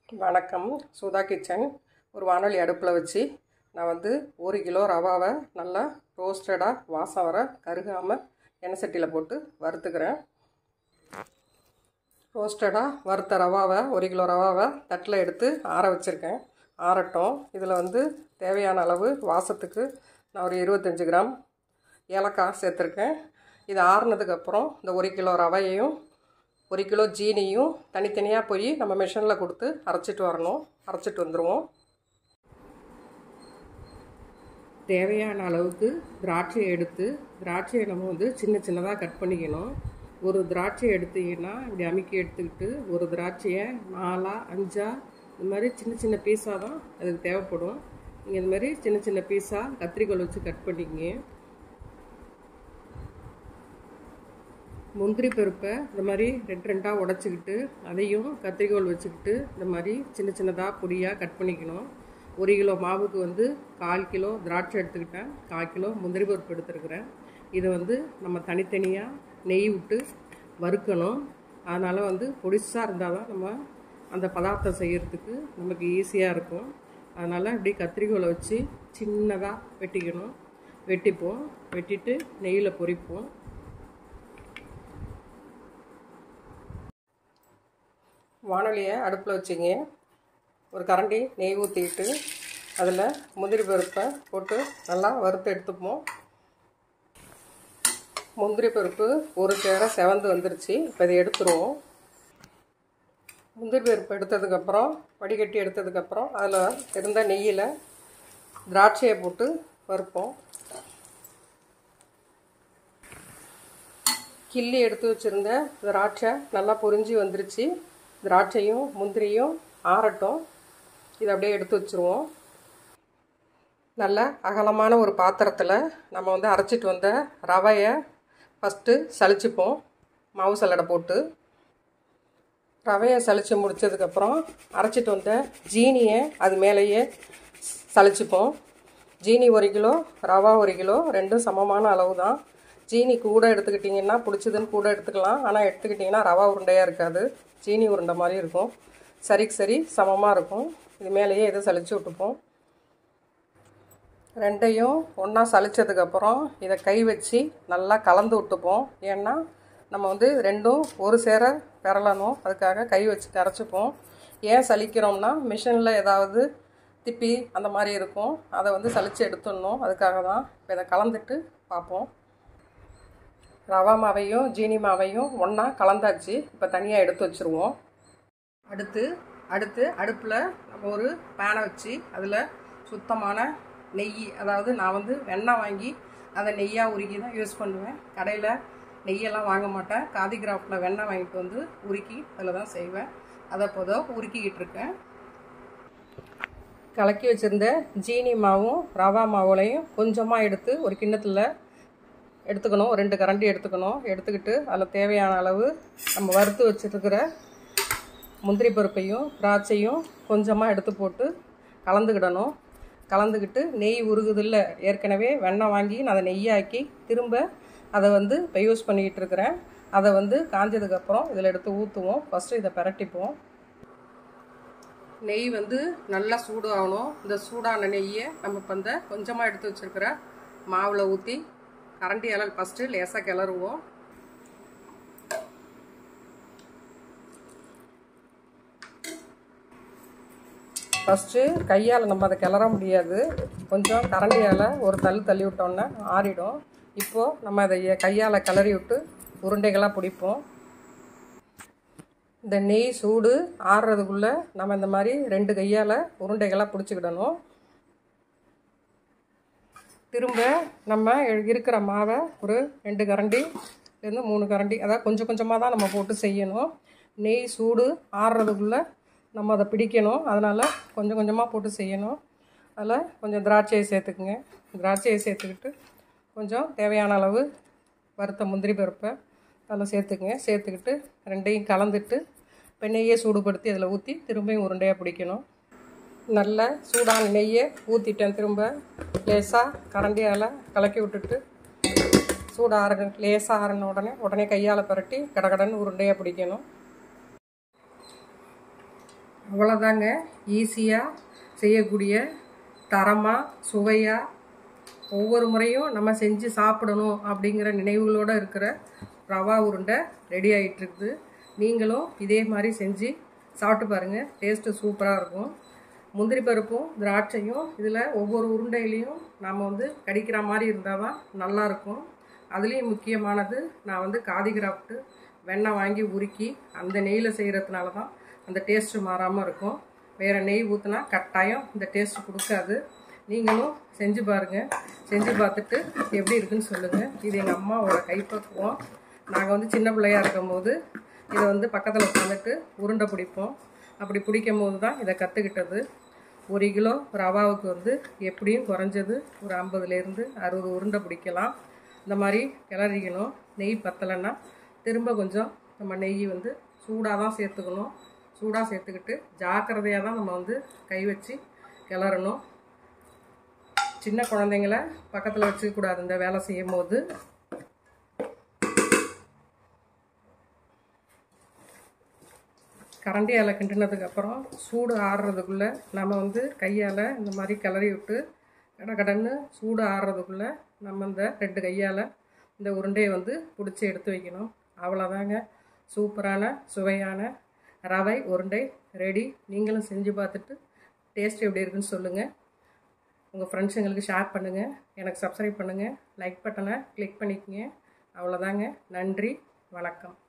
வணக்கம் சுதா கிச்சன் ஒரு வானொலி அடுப்பில் வச்சு நான் வந்து ஒரு கிலோ ரவாவை நல்லா ரோஸ்டடாக வாசம் வர கருகாமல் எண்ணெய் சட்டியில் போட்டு வறுத்துக்கிறேன் ரோஸ்டடாக வறுத்த ரவாவை ஒரு கிலோ ரவாவை தட்டில் எடுத்து ஆற வச்சுருக்கேன் ஆறட்டும் இதில் வந்து தேவையான அளவு வாசத்துக்கு நான் ஒரு இருபத்தஞ்சி கிராம் ஏலக்காய் சேர்த்துருக்கேன் இது ஆறுனதுக்கப்புறம் இந்த ஒரு கிலோ ரவையையும் ஒரு கிலோ ஜீனியும் தனித்தனியாக போய் நம்ம மிஷினில் கொடுத்து அரைச்சிட்டு வரணும் அரைச்சிட்டு வந்துடுவோம் தேவையான அளவுக்கு திராட்சையை எடுத்து திராட்சையை நம்ம வந்து சின்ன சின்னதாக கட் பண்ணிக்கணும் ஒரு திராட்சையை எடுத்தீங்கன்னா இப்படி அமுக்கி எடுத்துக்கிட்டு ஒரு திராட்சையை நாலா அஞ்சா இந்த மாதிரி சின்ன சின்ன பீஸாக தான் அதுக்கு தேவைப்படும் நீங்கள் இந்த மாதிரி சின்ன சின்ன பீஸாக கத்திரிக்கோல் வச்சு கட் பண்ணிக்கிங்க முந்திரி பருப்பை இந்த மாதிரி ரெண்டு ரெண்டாக உடச்சிக்கிட்டு அதையும் கத்திரிக்கோல் வச்சுக்கிட்டு இந்த மாதிரி சின்ன சின்னதாக பொடியாக கட் பண்ணிக்கணும் ஒரு கிலோ மாவுக்கு வந்து கால் கிலோ திராட்சை எடுத்துக்கிட்டேன் கால் கிலோ முந்திரி பருப்பு எடுத்துருக்குறேன் இதை வந்து நம்ம தனித்தனியாக நெய் விட்டு வறுக்கணும் அதனால் வந்து பொடிசாக இருந்தால் தான் நம்ம அந்த பதார்த்தம் செய்கிறதுக்கு நமக்கு ஈஸியாக இருக்கும் அதனால் இப்படி கத்திரிக்கோலை வச்சு சின்னதாக வெட்டிக்கணும் வெட்டிப்போம் வெட்டிட்டு நெய்யில் பொரிப்போம் வானொலியை அடுப்பில் வச்சுங்க ஒரு கரண்டி நெய் ஊற்றிக்கிட்டு அதில் முந்திரி பருப்பை போட்டு நல்லா வறுத்து எடுத்துப்போம் முந்திரி பருப்பு ஒரு சேர செவந்து வந்துருச்சு இப்போ இதை எடுத்துருவோம் முந்திரி பருப்பு எடுத்ததுக்கப்புறம் வடிகட்டி எடுத்ததுக்கப்புறம் அதில் இருந்த நெய்யில் திராட்சையை போட்டு வறுப்போம் கிள்ளி எடுத்து வச்சுருந்த திராட்சை நல்லா பொரிஞ்சு வந்துருச்சு திராட்சையும் முந்திரியும் ஆறட்டும் இதை அப்படியே எடுத்து வச்சுருவோம் நல்ல அகலமான ஒரு பாத்திரத்தில் நம்ம வந்து அரைச்சிட்டு வந்த ரவையை ஃபஸ்ட்டு சளிச்சுப்போம் மாவு சல்லடை போட்டு ரவையை சளிச்சு முடித்ததுக்கப்புறம் அரைச்சிட்டு வந்த ஜீனியை அது மேலேயே சளிச்சுப்போம் ஜீனி ஒரு கிலோ ரவா ஒரு கிலோ ரெண்டும் சமமான அளவு தான் ஜீனி கூட எடுத்துக்கிட்டிங்கன்னா பிடிச்சதுன்னு கூட எடுத்துக்கலாம் ஆனால் எடுத்துக்கிட்டிங்கன்னா ரவா உருண்டையாக இருக்காது சீனி உருண்டை மாதிரி இருக்கும் சரிக்கு சரி சமமாக இருக்கும் இது மேலேயே இதை சளிச்சு விட்டுப்போம் ரெண்டையும் ஒன்றா சளிச்சதுக்கப்புறம் இதை கை வச்சு நல்லா கலந்து விட்டுப்போம் ஏன்னா நம்ம வந்து ரெண்டும் ஒரு சேர பெறலணும் அதுக்காக கை வச்சு கரைச்சிப்போம் ஏன் சலிக்கிறோம்னா மிஷினில் ஏதாவது திப்பி அந்த மாதிரி இருக்கும் அதை வந்து சளிச்சு எடுத்துடணும் அதுக்காக தான் இப்போ இதை கலந்துட்டு பார்ப்போம் ரவா மாவையும் ஜீனி மாவையும் ஒன்றா கலந்தாச்சு இப்போ தனியாக எடுத்து வச்சுருவோம் அடுத்து அடுத்து அடுப்பில் நம்ம ஒரு பேனை வச்சு அதில் சுத்தமான நெய் அதாவது நான் வந்து வெண்ணெய் வாங்கி அதை நெய்யாக உருக்கி தான் யூஸ் பண்ணுவேன் கடையில் நெய்யெல்லாம் வாங்க மாட்டேன் காதி கிராஃப்டில் வெண்ணெய் வாங்கிட்டு வந்து உருக்கி அதில் தான் செய்வேன் அதை போதோ உருக்கிக்கிட்டு இருக்கேன் கலக்கி வச்சுருந்த ஜீனி மாவும் ரவா மாவுலையும் கொஞ்சமாக எடுத்து ஒரு கிண்ணத்தில் எடுத்துக்கணும் ரெண்டு கரண்டி எடுத்துக்கணும் எடுத்துக்கிட்டு அதில் தேவையான அளவு நம்ம வறுத்து வச்சுருக்கிற முந்திரி பருப்பையும் திராட்சையும் கொஞ்சமாக எடுத்து போட்டு கலந்துக்கிடணும் கலந்துக்கிட்டு நெய் உருகுதில்ல ஏற்கனவே வெண்ணெய் வாங்கி நான் அதை நெய்யாக்கி திரும்ப அதை வந்து இப்போ யூஸ் பண்ணிக்கிட்டு இருக்கிறேன் அதை வந்து காஞ்சதுக்கப்புறம் இதில் எடுத்து ஊற்றுவோம் ஃபஸ்ட்டு இதை பிரட்டிப்போம் நெய் வந்து நல்லா சூடு ஆகணும் இந்த சூடான நெய்யை நம்ம இப்போ இந்த கொஞ்சமாக எடுத்து வச்சுருக்கிற மாவில் ஊற்றி கரண்டி இலை ஃபஸ்ட்டு லேசாக கிளறுவோம் ஃபஸ்ட்டு கையால் நம்ம அதை கிளற முடியாது கொஞ்சம் கரண்டியால் ஒரு தள்ளு தள்ளி விட்டோன்னே ஆறிடும் இப்போது நம்ம அதை கையால் கிளறி விட்டு உருண்டைகளாக பிடிப்போம் இந்த நெய் சூடு ஆறுறதுக்குள்ளே நம்ம இந்த மாதிரி ரெண்டு கையால் உருண்டைகளாக பிடிச்சிக்கிடணும் திரும்ப நம்ம இருக்கிற மாவை ஒரு ரெண்டு கரண்டி இருந்து மூணு கரண்டி அதாவது கொஞ்சம் கொஞ்சமாக தான் நம்ம போட்டு செய்யணும் நெய் சூடு ஆறுறதுக்குள்ளே நம்ம அதை பிடிக்கணும் அதனால் கொஞ்சம் கொஞ்சமாக போட்டு செய்யணும் அதில் கொஞ்சம் திராட்சையை சேர்த்துக்குங்க திராட்சையை சேர்த்துக்கிட்டு கொஞ்சம் தேவையான அளவு வறுத்த முந்திரி பருப்பை அதில் சேர்த்துக்குங்க சேர்த்துக்கிட்டு ரெண்டையும் கலந்துட்டு இப்போ நெய்யை சூடுபடுத்தி அதில் ஊற்றி திரும்பியும் உருண்டையாக பிடிக்கணும் நல்ல சூடான நெய்யை ஊற்றிட்டேன் திரும்ப லேசாக கரண்டியால் கலக்கி விட்டுட்டு சூடு ஆற லேசாக ஆறின உடனே உடனே கையால் பரட்டி கடகடன்னு உருண்டையாக பிடிக்கணும் அவ்வளோதாங்க ஈஸியாக செய்யக்கூடிய தரமாக சுவையாக ஒவ்வொரு முறையும் நம்ம செஞ்சு சாப்பிடணும் அப்படிங்கிற நினைவுகளோடு இருக்கிற ரவா உருண்டை ரெடி ஆகிட்டுருக்குது நீங்களும் இதே மாதிரி செஞ்சு சாப்பிட்டு பாருங்கள் டேஸ்ட்டு சூப்பராக இருக்கும் முந்திரி பருப்பும் திராட்சையும் இதில் ஒவ்வொரு உருண்டையிலையும் நாம் வந்து கடிக்கிற மாதிரி இருந்தால் தான் நல்லாயிருக்கும் அதுலேயும் முக்கியமானது நான் வந்து காதி கிராஃப்ட்டு வெண்ணெய் வாங்கி உருக்கி அந்த நெய்யில் செய்கிறதுனால தான் அந்த டேஸ்ட்டு மாறாமல் இருக்கும் வேறு நெய் ஊற்றினா கட்டாயம் இந்த டேஸ்ட் கொடுக்காது நீங்களும் செஞ்சு பாருங்கள் செஞ்சு பார்த்துட்டு எப்படி இருக்குன்னு சொல்லுங்கள் இது எங்கள் அம்மாவோட கைப்பக்குவம் நாங்கள் வந்து சின்ன பிள்ளையாக இருக்கும்போது இதை வந்து பக்கத்தில் உட்காந்துட்டு உருண்டை பிடிப்போம் அப்படி பிடிக்கும் போது தான் இதை கற்றுக்கிட்டது ஒரு கிலோ ரவாவுக்கு வந்து எப்படியும் குறைஞ்சது ஒரு ஐம்பதுலேருந்து அறுபது உருண்டை பிடிக்கலாம் இந்த மாதிரி கிளறிக்கணும் நெய் பத்தலைன்னா திரும்ப கொஞ்சம் நம்ம நெய் வந்து சூடாக தான் சேர்த்துக்கணும் சூடாக சேர்த்துக்கிட்டு ஜாக்கிரதையாக தான் நம்ம வந்து கை வச்சு கிளறணும் சின்ன குழந்தைங்கள பக்கத்தில் வச்சுக்கக்கூடாது இந்த வேலை செய்யும் போது கரண்டியால் கிண்டினதுக்கப்புறம் சூடு ஆறுறதுக்குள்ளே நம்ம வந்து கையால் இந்த மாதிரி கிளறி விட்டு கடகடன்னு சூடு ஆறுறதுக்குள்ளே நம்ம இந்த ரெண்டு கையால் இந்த உருண்டையை வந்து பிடிச்சி எடுத்து வைக்கணும் அவ்வளோதாங்க சூப்பரான சுவையான ரவை உருண்டை ரெடி நீங்களும் செஞ்சு பார்த்துட்டு டேஸ்ட் எப்படி இருக்குன்னு சொல்லுங்கள் உங்கள் ஃப்ரெண்ட்ஸுங்களுக்கு ஷேர் பண்ணுங்கள் எனக்கு சப்ஸ்கிரைப் பண்ணுங்கள் லைக் பட்டனை கிளிக் பண்ணிக்கங்க அவ்வளோதாங்க நன்றி வணக்கம்